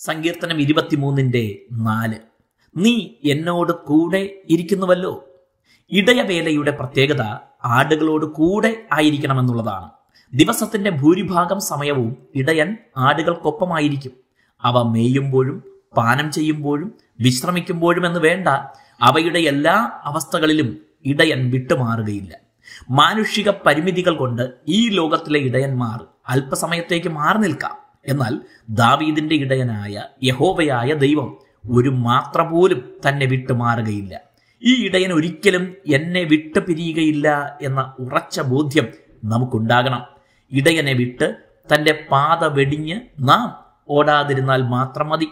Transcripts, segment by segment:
സങ്കീർത്തനം ഇരുപത്തിമൂന്നിന്റെ നാല് നീ എന്നോട് കൂടെ ഇരിക്കുന്നുവല്ലോ ഇടയവേലയുടെ പ്രത്യേകത ആടുകളോട് കൂടെ ആയിരിക്കണമെന്നുള്ളതാണ് ദിവസത്തിന്റെ ഭൂരിഭാഗം സമയവും ഇടയൻ ആടുകൾക്കൊപ്പമായിരിക്കും അവ മേയുമ്പോഴും പാനം ചെയ്യുമ്പോഴും വിശ്രമിക്കുമ്പോഴും എന്ന് വേണ്ട അവയുടെ എല്ലാ അവസ്ഥകളിലും ഇടയൻ വിട്ടുമാറുകയില്ല മാനുഷിക പരിമിതികൾ കൊണ്ട് ഈ ലോകത്തിലെ ഇടയന്മാർ അല്പസമയത്തേക്ക് മാറി നിൽക്കാം എന്നാൽ ദാവീദിന്റെ ഇടയനായ യഹോവയായ ദൈവം ഒരു മാത്ര പോലും തന്നെ വിട്ടുമാറുകയില്ല ഈ ഇടയൻ ഒരിക്കലും എന്നെ വിട്ടു പിരിയുകയില്ല എന്ന ഉറച്ച ബോധ്യം നമുക്കുണ്ടാകണം ഇടയനെ വിട്ട് തന്റെ പാത വെടിഞ്ഞ് നാം ഓടാതിരുന്നാൽ മാത്രം മതി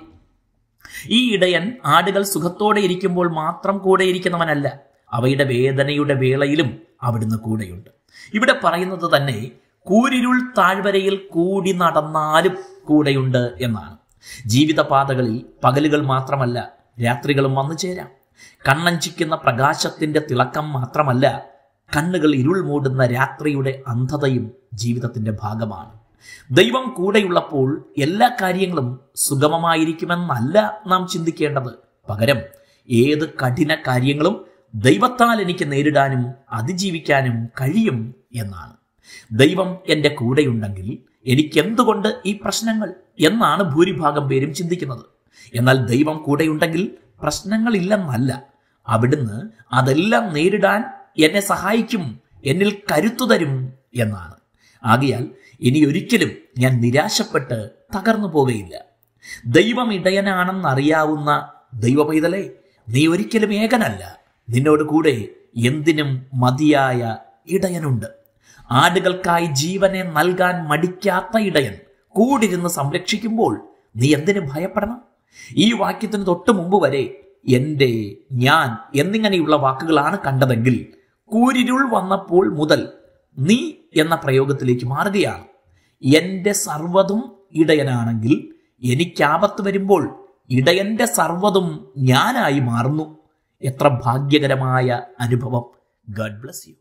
ഈ ഇടയൻ ആടുകൾ സുഖത്തോടെ ഇരിക്കുമ്പോൾ മാത്രം കൂടെ ഇരിക്കുന്നവനല്ല അവയുടെ വേദനയുടെ വേളയിലും അവിടുന്ന് കൂടെയുണ്ട് ഇവിടെ പറയുന്നത് തന്നെ കൂരിരുൾ താഴ്വരയിൽ കൂടി നടന്നാലും കൂടെയുണ്ട് എന്നാണ് ജീവിതപാതകളിൽ പകലുകൾ മാത്രമല്ല രാത്രികളും വന്നു ചേരാം കണ്ണഞ്ചിക്കുന്ന പ്രകാശത്തിന്റെ തിളക്കം മാത്രമല്ല കണ്ണുകൾ ഇരുൾ മൂടുന്ന രാത്രിയുടെ അന്ധതയും ജീവിതത്തിന്റെ ഭാഗമാണ് ദൈവം കൂടെയുള്ളപ്പോൾ എല്ലാ കാര്യങ്ങളും സുഗമമായിരിക്കുമെന്നല്ല നാം ചിന്തിക്കേണ്ടത് പകരം ഏത് കഠിന കാര്യങ്ങളും ദൈവത്താൽ എനിക്ക് നേരിടാനും അതിജീവിക്കാനും കഴിയും എന്നാണ് ദൈവം എൻ്റെ കൂടെയുണ്ടെങ്കിൽ എനിക്കെന്തുകൊണ്ട് ഈ പ്രശ്നങ്ങൾ എന്നാണ് ഭൂരിഭാഗം പേരും ചിന്തിക്കുന്നത് എന്നാൽ ദൈവം കൂടെയുണ്ടെങ്കിൽ പ്രശ്നങ്ങളില്ലെന്നല്ല അവിടുന്ന് അതെല്ലാം നേരിടാൻ എന്നെ സഹായിക്കും എന്നിൽ കരുത്തു തരും എന്നാണ് ആകയാൽ ഇനി ഒരിക്കലും ഞാൻ നിരാശപ്പെട്ട് തകർന്നു പോകുകയില്ല ദൈവം ഇടയനാണെന്നറിയാവുന്ന ദൈവ പൈതലേ നീ ഒരിക്കലും ഏകനല്ല നിന്നോട് കൂടെ എന്തിനും മതിയായ ഇടയനുണ്ട് ആടുകൾക്കായി ജീവനെ നൽകാൻ മടിക്കാത്ത ഇടയൻ കൂടിരുന്ന് സംരക്ഷിക്കുമ്പോൾ നീ എന്തിനു ഭയപ്പെടണം ഈ വാക്യത്തിന് തൊട്ട് മുമ്പ് വരെ എൻ്റെ ഞാൻ എന്നിങ്ങനെയുള്ള വാക്കുകളാണ് കണ്ടതെങ്കിൽ കൂരിരുൾ വന്നപ്പോൾ മുതൽ നീ എന്ന പ്രയോഗത്തിലേക്ക് മാറുകയാണ് എൻ്റെ സർവ്വതും ഇടയനാണെങ്കിൽ എനിക്കാപത്ത് വരുമ്പോൾ ഇടയന്റെ സർവ്വതും ഞാനായി മാറുന്നു എത്ര ഭാഗ്യകരമായ അനുഭവം ഗഡ് ബ്ലസ് യു